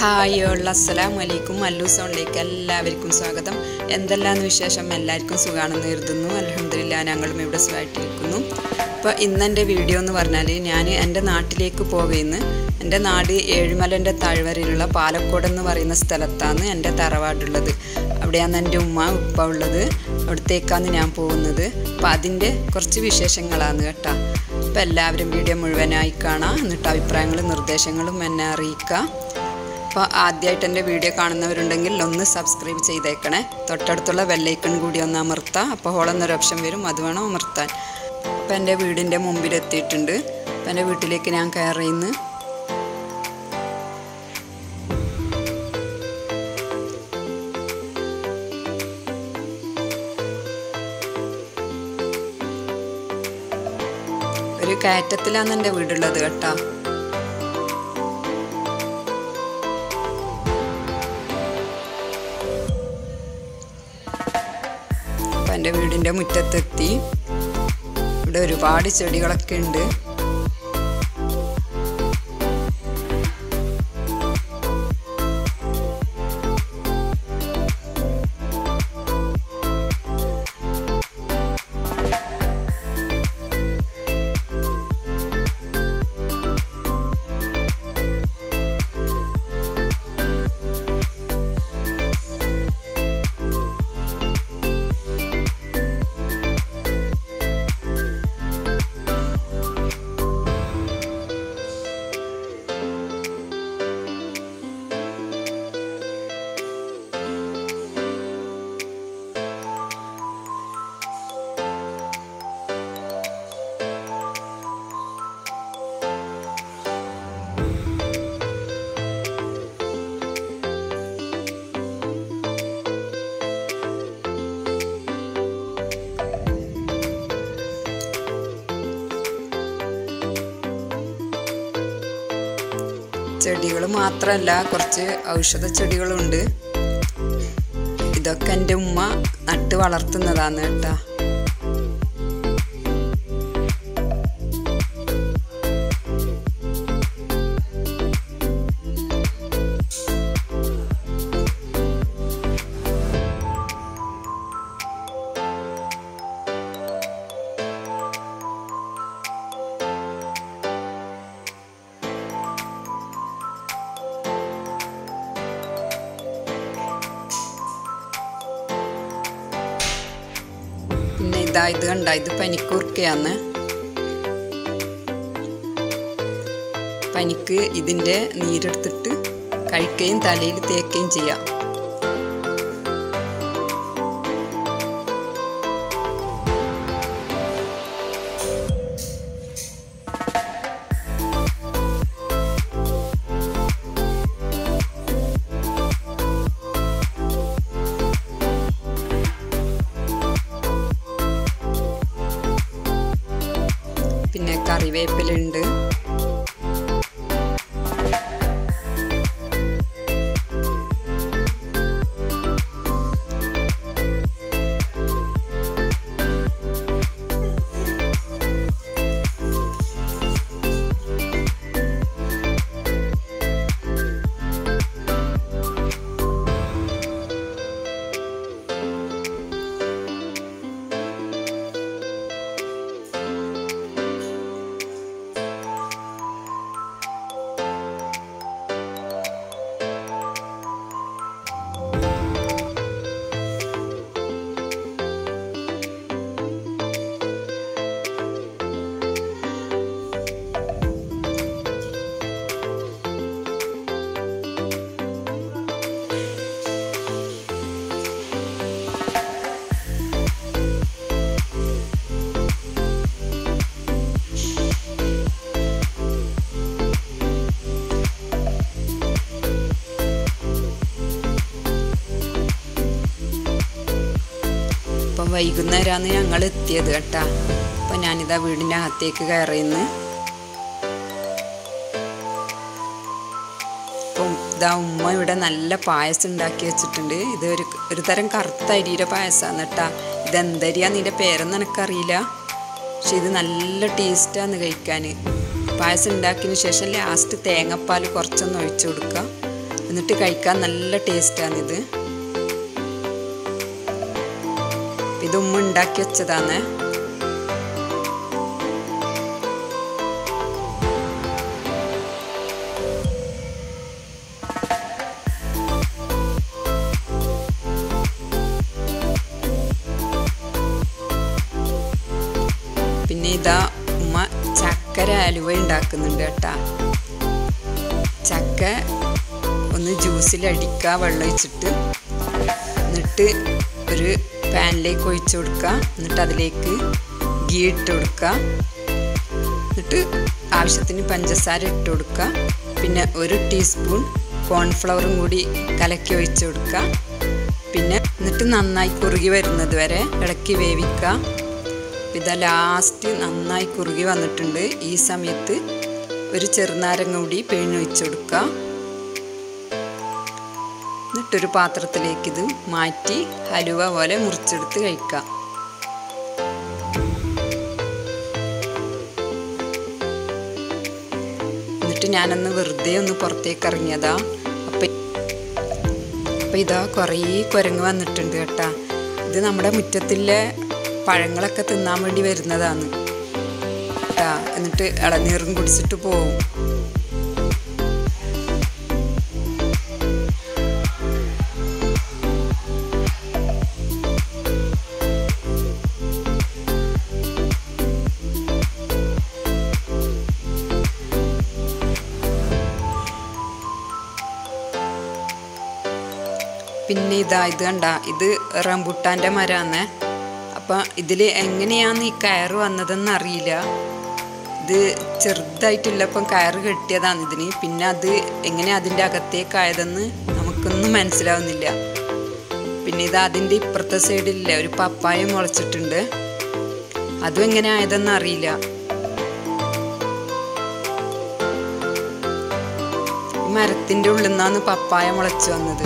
hi ഉള്ള അസ്സലാം വലൈക്കും അല്ലു സോണിലേക്ക് എല്ലാവർക്കും സ്വാഗതം എന്തെല്ലാന്ന് വിശേഷം എല്ലാവർക്കും സുഖമാണെന്ന് കരുതുന്നു അലഹമില്ല ഞങ്ങളും ഇവിടെ സുഖമായിട്ടിരിക്കുന്നു അപ്പോൾ ഇന്നെൻ്റെ വീഡിയോ എന്ന് പറഞ്ഞാൽ ഞാൻ എൻ്റെ നാട്ടിലേക്ക് പോവുകയെന്ന് എൻ്റെ നാട് ഏഴുമലൻ്റെ താഴ്വരയിലുള്ള പാലക്കോട് എന്ന് പറയുന്ന സ്ഥലത്താണ് എൻ്റെ തറവാടുള്ളത് അവിടെയാണ് എൻ്റെ ഉമ്മ ഉപ്പ ഉള്ളത് അവിടത്തേക്കാണ് ഞാൻ പോകുന്നത് അപ്പോൾ അതിൻ്റെ കുറച്ച് വിശേഷങ്ങളാണ് കേട്ടോ അപ്പോൾ എല്ലാവരും വീഡിയോ മുഴുവനായി കാണാം എന്നിട്ട് അഭിപ്രായങ്ങളും നിർദ്ദേശങ്ങളും എന്നെ അറിയിക്കുക അപ്പോൾ ആദ്യമായിട്ട് എൻ്റെ വീഡിയോ കാണുന്നവരുണ്ടെങ്കിൽ ഒന്ന് സബ്സ്ക്രൈബ് ചെയ്തേക്കണേ തൊട്ടടുത്തുള്ള ബെല്ലൈക്കൺ കൂടി ഒന്ന് അമർത്താം അപ്പോൾ ഹോളെന്നൊരു ഓപ്ഷൻ വരും അത് വേണം അമർത്താൻ അപ്പോൾ എൻ്റെ വീടിൻ്റെ മുമ്പിലെത്തിയിട്ടുണ്ട് അപ്പോൾ എൻ്റെ വീട്ടിലേക്ക് ഞാൻ കയറിയുന്നു ഒരു കയറ്റത്തിലാണ് എൻ്റെ വീടുള്ളത് കേട്ടോ അപ്പം എൻ്റെ വീടിൻ്റെ മുറ്റത്തെത്തി ഇവിടെ ഒരുപാട് ചെടികളൊക്കെ ഉണ്ട് ചെടികൾ മാത്രമല്ല കുറച്ച് ഔഷധ ചെടികളുണ്ട് ഇതൊക്കെ എൻ്റെ ഉമ്മ നട്ട് വളർത്തുന്നതാണ് കേട്ടാ പിന്നെ ഇതാ ഇത് കണ്ട ഇത് പനിക്കൂർക്കയാണ് പനിക്ക് ഇതിൻ്റെ നീരെടുത്തിട്ട് കഴിക്കുകയും തലയിൽ തേക്കുകയും ചെയ്യാം പിന്നെ കറിവേപ്പിലുണ്ട് ഇപ്പം വൈകുന്നേരമാണ് ഞങ്ങൾ എത്തിയത് കേട്ടാ അപ്പം ഞാനിതാ വീടിൻ്റെ അകത്തേക്ക് കയറിയുന്നു അപ്പം ഇതാ ഉമ്മ ഇവിടെ നല്ല പായസം ഉണ്ടാക്കി വെച്ചിട്ടുണ്ട് ഇത് ഒരു ഒരു തരം കറുത്ത അരിയുടെ പായസമാണ് കേട്ടാ ഇതെന്തരിയാന്ന് ഇതിൻ്റെ പേരൊന്നും എനിക്കറിയില്ല പക്ഷെ ഇത് നല്ല ടേസ്റ്റാന്ന് കഴിക്കാൻ പായസം ഉണ്ടാക്കിയതിന് ശേഷം ലാസ്റ്റ് തേങ്ങാപ്പാൽ കുറച്ചൊന്ന് ഒഴിച്ചു കൊടുക്കുക എന്നിട്ട് കഴിക്കാൻ നല്ല ടേസ്റ്റാണിത് ഇത് ഉമ്മ ഉണ്ടാക്കി വെച്ചതാണ് പിന്നെ ഇതാ ഉമ്മ ചക്കര അലുവ ഉണ്ടാക്കുന്നുണ്ട് കേട്ടാ ചക്ക ഒന്ന് ജ്യൂസിൽ അടിക്കുക വെള്ളം ഒഴിച്ചിട്ട് എന്നിട്ട് ഒരു പാനിലേക്ക് ഒഴിച്ചു കൊടുക്കുക എന്നിട്ട് അതിലേക്ക് ഗീ ഇട്ട് കൊടുക്കുക എന്നിട്ട് ആവശ്യത്തിന് പഞ്ചസാര ഇട്ട് കൊടുക്കുക പിന്നെ ഒരു ടീസ്പൂൺ കോൺഫ്ലവറും കൂടി കലക്കി ഒഴിച്ചു കൊടുക്കുക പിന്നെ എന്നിട്ട് നന്നായി കുറുകി വരുന്നത് വരെ ഇളക്കി വേവിക്കുക ഇതാ ലാസ്റ്റ് നന്നായി കുറുകി വന്നിട്ടുണ്ട് ഈ സമയത്ത് ഒരു ചെറുനാരങ്ങ കൂടി പിഴിഞ്ഞൊഴിച്ച് കൊടുക്കുക എന്നിട്ടൊരു പാത്രത്തിലേക്ക് ഇത് മാറ്റി ഹലുവ പോലെ മുറിച്ചെടുത്ത് കഴിക്കാം എന്നിട്ട് ഞാനന്ന് വെറുതെ ഒന്ന് പുറത്തേക്ക് ഇറങ്ങിയതാ അപ്പം അപ്പം ഇതാ കുറേ കുരങ്ങ് വന്നിട്ടുണ്ട് കേട്ടാ ഇത് നമ്മുടെ മുറ്റത്തിലെ പഴങ്ങളൊക്കെ തിന്നാൻ വേണ്ടി വരുന്നതാണ് കേട്ടാ എന്നിട്ട് ഇളനീറും കുടിച്ചിട്ട് പോവും പിന്നെ ഇതാ ഇത് കണ്ട ഇത് റംബുട്ടാൻ്റെ മരാന്ന് അപ്പം ഇതിൽ എങ്ങനെയാണ് ഈ കയറ് വന്നതെന്ന് അറിയില്ല ഇത് ചെറുതായിട്ടുള്ളപ്പം കയറ് കെട്ടിയതാണ് ഇതിന് പിന്നെ അത് എങ്ങനെ അതിൻ്റെ അകത്തേക്കായതെന്ന് നമുക്കൊന്നും മനസ്സിലാവുന്നില്ല പിന്നെ ഇത് അതിൻ്റെ ഇപ്പുറത്തെ സൈഡിലില്ല ഒരു പപ്പായ മുളച്ചിട്ടുണ്ട് അതും എങ്ങനെ ആയതെന്ന് അറിയില്ല മരത്തിൻ്റെ ഉള്ളിൽ നിന്നാണ് പപ്പായ മുളച്ചു വന്നത്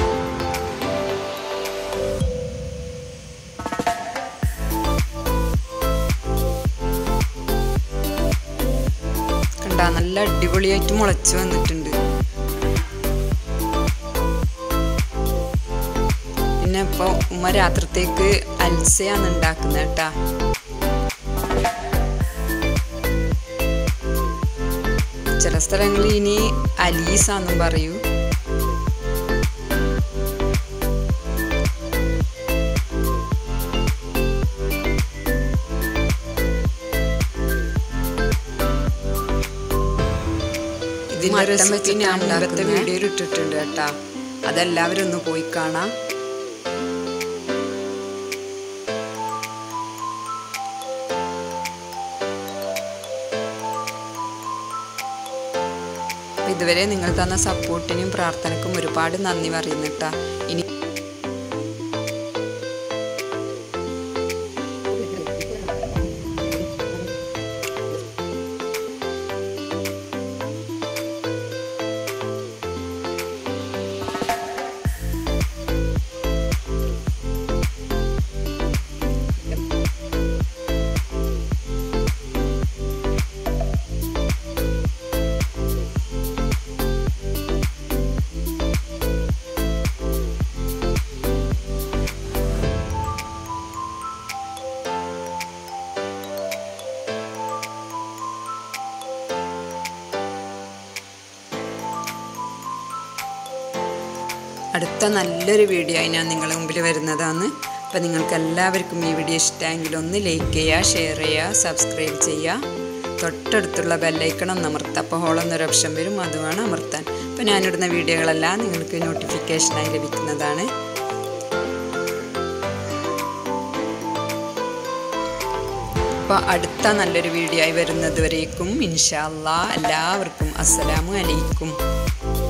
കണ്ട നല്ല അടിപൊളിയായിട്ട് മുളച്ചു വന്നിട്ടുണ്ട് പിന്നെ ഇപ്പോൾ ഉമ്മ രാത്രത്തേക്ക് അൽസയാണ് ഉണ്ടാക്കുന്നത് കേട്ടാ ചില സ്ഥലങ്ങളിൽ ഇനി അലീസാന്നും പറയൂ ഇതിന്റെ റെസിപ്പി ഞാൻ മുമ്പത്തെ വീഡിയോയിൽ ഇട്ടിട്ടുണ്ട് കേട്ടാ അതെല്ലാവരും ഒന്ന് പോയി കാണാം ഇതുവരെ നിങ്ങൾ തന്ന സപ്പോർട്ടിനും പ്രാർത്ഥനക്കും ഒരുപാട് നന്ദി പറയുന്നിട്ടാ ഇനി അടുത്ത നല്ലൊരു വീഡിയോ ആയി ഞാൻ നിങ്ങളുടെ മുമ്പിൽ വരുന്നതാണ് അപ്പോൾ നിങ്ങൾക്ക് എല്ലാവർക്കും ഈ വീഡിയോ ഇഷ്ടമെങ്കിൽ ഒന്ന് ലൈക്ക് ചെയ്യുക ഷെയർ ചെയ്യുക സബ്സ്ക്രൈബ് ചെയ്യുക തൊട്ടടുത്തുള്ള ബെല്ലൈക്കണം അമർത്തുക അപ്പോൾ ഹോളെന്നൊരു ഓപ്ഷൻ വരും അത് വേണം അമർത്താൻ അപ്പോൾ ഞാനിടുന്ന വീഡിയോകളെല്ലാം നിങ്ങൾക്ക് നോട്ടിഫിക്കേഷനായി ലഭിക്കുന്നതാണ് അപ്പോൾ അടുത്ത നല്ലൊരു വീഡിയോ ആയി വരുന്നത് വരേക്കും ഇൻഷാല്ലാ എല്ലാവർക്കും അസ്സലാമു അലൈക്കും